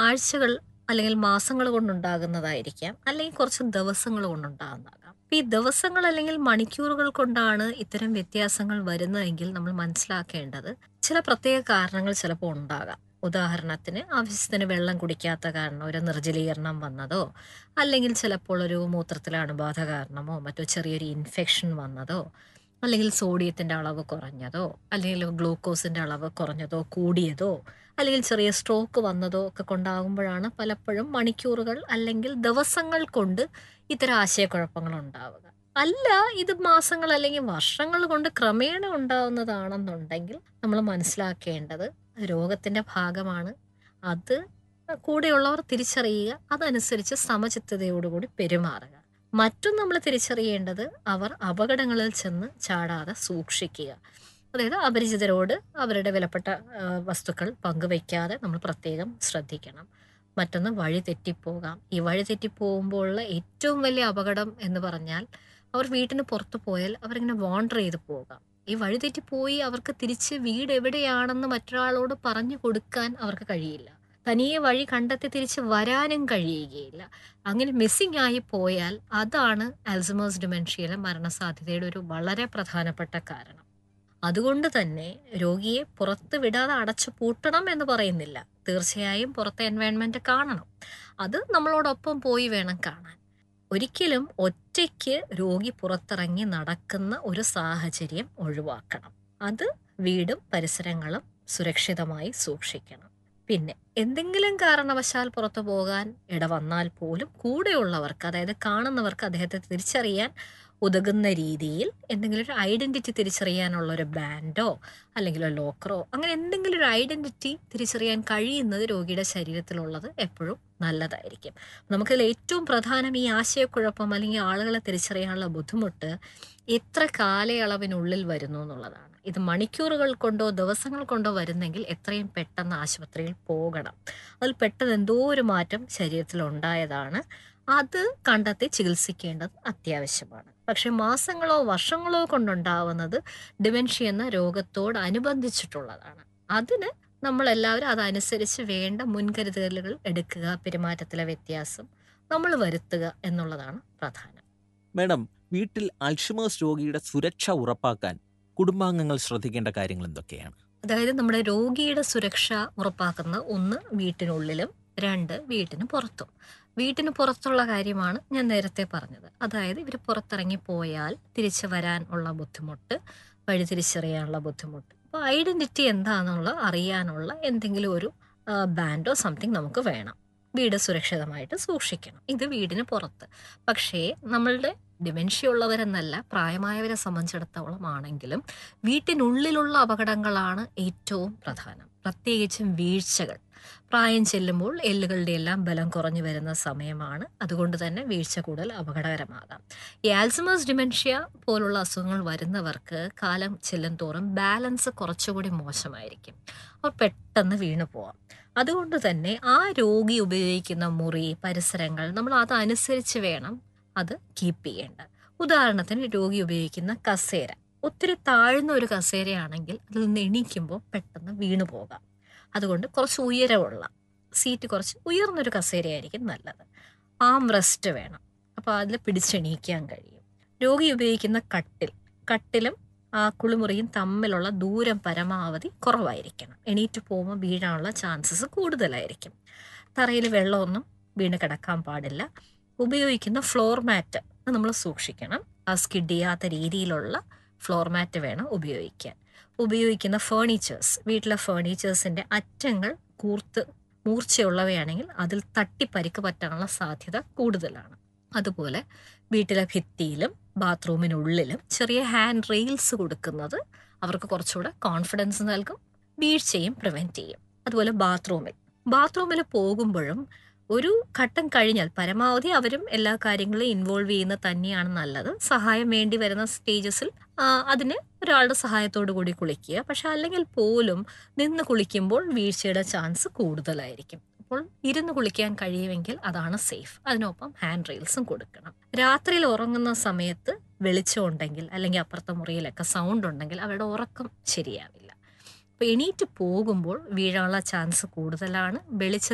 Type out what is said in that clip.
ആഴ്ചകൾ അല്ലെങ്കിൽ മാസങ്ങൾ കൊണ്ടുണ്ടാകുന്നതായിരിക്കാം അല്ലെങ്കിൽ കുറച്ച് ദിവസങ്ങൾ കൊണ്ടുണ്ടാകുന്നതാകാം ഈ ദിവസങ്ങൾ അല്ലെങ്കിൽ മണിക്കൂറുകൾ കൊണ്ടാണ് ഇത്തരം വ്യത്യാസങ്ങൾ വരുന്നതെങ്കിൽ നമ്മൾ മനസ്സിലാക്കേണ്ടത് ചില പ്രത്യേക കാരണങ്ങൾ ചിലപ്പോൾ ഉണ്ടാകാം ഉദാഹരണത്തിന് ആവശ്യത്തിന് വെള്ളം കുടിക്കാത്ത കാരണം ഒരു നിർജ്ജലീകരണം വന്നതോ അല്ലെങ്കിൽ ചിലപ്പോൾ ഒരു മൂത്രത്തിലെ അണുബാധ കാരണമോ മറ്റോ ചെറിയൊരു ഇൻഫെക്ഷൻ വന്നതോ അല്ലെങ്കിൽ സോഡിയത്തിൻ്റെ അളവ് കുറഞ്ഞതോ അല്ലെങ്കിൽ ഗ്ലൂക്കോസിൻ്റെ അളവ് കുറഞ്ഞതോ കൂടിയതോ അല്ലെങ്കിൽ ചെറിയ സ്ട്രോക്ക് വന്നതോ ഒക്കെ കൊണ്ടാകുമ്പോഴാണ് പലപ്പോഴും മണിക്കൂറുകൾ അല്ലെങ്കിൽ ദിവസങ്ങൾ കൊണ്ട് ഇത്തരം ആശയക്കുഴപ്പങ്ങൾ ഉണ്ടാവുക അല്ല ഇത് മാസങ്ങൾ അല്ലെങ്കിൽ വർഷങ്ങൾ കൊണ്ട് ക്രമേണ ഉണ്ടാവുന്നതാണെന്നുണ്ടെങ്കിൽ നമ്മൾ മനസ്സിലാക്കേണ്ടത് രോഗത്തിൻ്റെ ഭാഗമാണ് അത് കൂടെയുള്ളവർ തിരിച്ചറിയുക അതനുസരിച്ച് സമചിത്തതയോടുകൂടി പെരുമാറുക മറ്റും നമ്മൾ തിരിച്ചറിയേണ്ടത് അവർ അപകടങ്ങളിൽ ചെന്ന് ചാടാതെ സൂക്ഷിക്കുക അതായത് അപരിചിതരോട് അവരുടെ വിലപ്പെട്ട ആ, വസ്തുക്കൾ പങ്കുവയ്ക്കാതെ നമ്മൾ പ്രത്യേകം ശ്രദ്ധിക്കണം മറ്റൊന്ന് വഴി തെറ്റിപ്പോകാം ഈ വഴി തെറ്റിപ്പോകുമ്പോഴുള്ള ഏറ്റവും വലിയ അപകടം എന്ന് പറഞ്ഞാൽ അവർ വീട്ടിന് പുറത്തു പോയാൽ അവരിങ്ങനെ വാണ്ടർ ചെയ്ത് പോകാം ഈ വഴി തെറ്റിപ്പോയി അവർക്ക് തിരിച്ച് വീട് എവിടെയാണെന്ന് മറ്റൊരാളോട് പറഞ്ഞു കൊടുക്കാൻ അവർക്ക് കഴിയില്ല തനിയെ വഴി കണ്ടെത്തി തിരിച്ച് വരാനും കഴിയുകയില്ല അങ്ങനെ മിസ്സിംഗ് ആയി പോയാൽ അതാണ് അൽസമേഴ്സ് ഡിമെൻഷ്യയിലെ മരണസാധ്യതയുടെ ഒരു വളരെ പ്രധാനപ്പെട്ട കാരണം അതുകൊണ്ട് തന്നെ രോഗിയെ പുറത്ത് വിടാതെ അടച്ചു പൂട്ടണം എന്ന് പറയുന്നില്ല തീർച്ചയായും പുറത്തെ എൻവയൺമെന്റ് കാണണം അത് നമ്മളോടൊപ്പം പോയി വേണം കാണാൻ ഒരിക്കലും ഒറ്റയ്ക്ക് രോഗി പുറത്തിറങ്ങി നടക്കുന്ന ഒരു സാഹചര്യം ഒഴിവാക്കണം അത് വീടും പരിസരങ്ങളും സുരക്ഷിതമായി സൂക്ഷിക്കണം പിന്നെ എന്തെങ്കിലും കാരണവശാൽ പുറത്തു പോകാൻ ഇടവന്നാൽ പോലും കൂടെയുള്ളവർക്ക് അതായത് കാണുന്നവർക്ക് അദ്ദേഹത്തെ തിരിച്ചറിയാൻ ഉതകുന്ന രീതിയിൽ എന്തെങ്കിലും ഒരു ഐഡന്റിറ്റി തിരിച്ചറിയാനുള്ള ഒരു ബാൻഡോ അല്ലെങ്കിൽ ഒരു ലോക്കറോ അങ്ങനെ എന്തെങ്കിലും ഒരു ഐഡന്റിറ്റി തിരിച്ചറിയാൻ കഴിയുന്നത് രോഗിയുടെ ശരീരത്തിലുള്ളത് എപ്പോഴും നല്ലതായിരിക്കും നമുക്കതിൽ ഏറ്റവും പ്രധാനം ഈ ആശയക്കുഴപ്പം അല്ലെങ്കിൽ ആളുകളെ തിരിച്ചറിയാനുള്ള ബുദ്ധിമുട്ട് എത്ര കാലയളവിനുള്ളിൽ വരുന്നു എന്നുള്ളതാണ് ഇത് മണിക്കൂറുകൾ കൊണ്ടോ ദിവസങ്ങൾ കൊണ്ടോ വരുന്നെങ്കിൽ എത്രയും പെട്ടെന്ന് ആശുപത്രിയിൽ പോകണം അതിൽ പെട്ടെന്ന് എന്തോ ഒരു മാറ്റം ശരീരത്തിൽ ഉണ്ടായതാണ് അത് കണ്ടെത്തി ചികിത്സിക്കേണ്ടത് അത്യാവശ്യമാണ് പക്ഷെ മാസങ്ങളോ വർഷങ്ങളോ കൊണ്ടുണ്ടാവുന്നത് ഡിമെൻഷ്യ എന്ന രോഗത്തോട് അനുബന്ധിച്ചിട്ടുള്ളതാണ് അതിന് നമ്മൾ എല്ലാവരും അതനുസരിച്ച് വേണ്ട മുൻകരുതലുകൾ എടുക്കുക പെരുമാറ്റത്തിലെ വ്യത്യാസം നമ്മൾ വരുത്തുക എന്നുള്ളതാണ് പ്രധാനം മാഡം വീട്ടിൽ അൽഷിമേഴ്സ് രോഗിയുടെ സുരക്ഷ ഉറപ്പാക്കാൻ കുടുംബാംഗങ്ങൾ ശ്രദ്ധിക്കേണ്ട കാര്യങ്ങൾ എന്തൊക്കെയാണ് അതായത് നമ്മുടെ രോഗിയുടെ സുരക്ഷ ഉറപ്പാക്കുന്ന ഒന്ന് വീട്ടിനുള്ളിലും രണ്ട് വീട്ടിന് പുറത്തും വീട്ടിന് പുറത്തുള്ള കാര്യമാണ് ഞാൻ നേരത്തെ പറഞ്ഞത് അതായത് ഇവർ പുറത്തിറങ്ങി പോയാൽ തിരിച്ചു വരാൻ ഉള്ള ബുദ്ധിമുട്ട് വഴി തിരിച്ചറിയാനുള്ള ബുദ്ധിമുട്ട് അപ്പോൾ ഐഡന്റിറ്റി എന്താണെന്നുള്ള അറിയാനുള്ള എന്തെങ്കിലും ഒരു ബാൻഡോ സംതിങ് നമുക്ക് വേണം വീട് സുരക്ഷിതമായിട്ട് സൂക്ഷിക്കണം ഇത് വീടിന് പുറത്ത് പക്ഷേ നമ്മളുടെ ഡിമെൻഷ്യ ഉള്ളവരെന്നല്ല പ്രായമായവരെ സംബന്ധിച്ചിടത്തോളം ആണെങ്കിലും വീട്ടിനുള്ളിലുള്ള അപകടങ്ങളാണ് ഏറ്റവും പ്രധാനം പ്രത്യേകിച്ചും വീഴ്ചകൾ പ്രായം ചെല്ലുമ്പോൾ എല്ലുകളുടെ എല്ലാം ബലം കുറഞ്ഞു വരുന്ന സമയമാണ് അതുകൊണ്ട് തന്നെ വീഴ്ച കൂടുതൽ അപകടകരമാകാം ഈ ആൽസമേഴ്സ് ഡിമെൻഷ്യ പോലുള്ള അസുഖങ്ങൾ വരുന്നവർക്ക് കാലം ചെല്ലും തോറും ബാലൻസ് കുറച്ചുകൂടി മോശമായിരിക്കും അവർ പെട്ടെന്ന് വീണു പോവാം അതുകൊണ്ട് തന്നെ ആ രോഗി ഉപയോഗിക്കുന്ന മുറി പരിസരങ്ങൾ നമ്മൾ അതനുസരിച്ച് വേണം അത് കീപ്പ് ചെയ്യേണ്ടത് ഉദാഹരണത്തിന് രോഗി ഉപയോഗിക്കുന്ന കസേര ഒത്തിരി താഴ്ന്ന ഒരു കസേരയാണെങ്കിൽ അതിൽ നിന്ന് എണീക്കുമ്പോൾ പെട്ടെന്ന് വീണു പോകാം അതുകൊണ്ട് കുറച്ച് ഉയരമുള്ള സീറ്റ് കുറച്ച് ഉയർന്നൊരു കസേരയായിരിക്കും നല്ലത് ആം റെസ്റ്റ് വേണം അപ്പോൾ അതിൽ പിടിച്ചെണീക്കാൻ കഴിയും രോഗി ഉപയോഗിക്കുന്ന കട്ടിൽ കട്ടിലും ആ കുളിമുറിയും തമ്മിലുള്ള ദൂരം പരമാവധി കുറവായിരിക്കണം എണീറ്റ് പോകുമ്പോൾ വീഴാനുള്ള ചാൻസസ് കൂടുതലായിരിക്കും തറയിൽ വെള്ളമൊന്നും വീണ് കിടക്കാൻ പാടില്ല ഉപയോഗിക്കുന്ന ഫ്ലോർ മാറ്റ് നമ്മൾ സൂക്ഷിക്കണം ആ സ്കിഡ് ചെയ്യാത്ത രീതിയിലുള്ള ഫ്ലോർ മാറ്റ് വേണം ഉപയോഗിക്കാൻ ഉപയോഗിക്കുന്ന ഫേർണിച്ചേഴ്സ് വീട്ടിലെ ഫേർണിച്ചേഴ്സിൻ്റെ അറ്റങ്ങൾ കൂർത്ത് മൂർച്ചയുള്ളവയാണെങ്കിൽ അതിൽ തട്ടി പരിക്ക് പറ്റാനുള്ള സാധ്യത കൂടുതലാണ് അതുപോലെ വീട്ടിലെ ഭിത്തിയിലും ബാത്റൂമിനുള്ളിലും ചെറിയ ഹാൻഡ് റെയിൽസ് കൊടുക്കുന്നത് അവർക്ക് കുറച്ചുകൂടെ കോൺഫിഡൻസ് നൽകും വീഴ്ചയും പ്രിവെൻറ്റ് ചെയ്യും അതുപോലെ ബാത്റൂമിൽ ബാത്റൂമിൽ പോകുമ്പോഴും ഒരു ഘട്ടം കഴിഞ്ഞാൽ പരമാവധി അവരും എല്ലാ കാര്യങ്ങളും ഇൻവോൾവ് ചെയ്യുന്ന തന്നെയാണ് നല്ലത് സഹായം വേണ്ടി വരുന്ന സ്റ്റേജസിൽ അതിന് ഒരാളുടെ സഹായത്തോടു കൂടി കുളിക്കുക പക്ഷെ അല്ലെങ്കിൽ പോലും നിന്ന് കുളിക്കുമ്പോൾ വീഴ്ചയുടെ ചാൻസ് കൂടുതലായിരിക്കും അപ്പോൾ ഇരുന്ന് കുളിക്കാൻ കഴിയുമെങ്കിൽ അതാണ് സേഫ് അതിനൊപ്പം ഹാൻഡ് റെയിൽസും കൊടുക്കണം രാത്രിയിൽ ഉറങ്ങുന്ന സമയത്ത് വെളിച്ചം ഉണ്ടെങ്കിൽ അല്ലെങ്കിൽ അപ്പുറത്തെ മുറിയിലൊക്കെ സൗണ്ട് ഉണ്ടെങ്കിൽ അവരുടെ ഉറക്കം ശരിയാവില്ല അപ്പോൾ എണീറ്റ് പോകുമ്പോൾ വീഴാനുള്ള ചാൻസ് കൂടുതലാണ് വെളിച്ച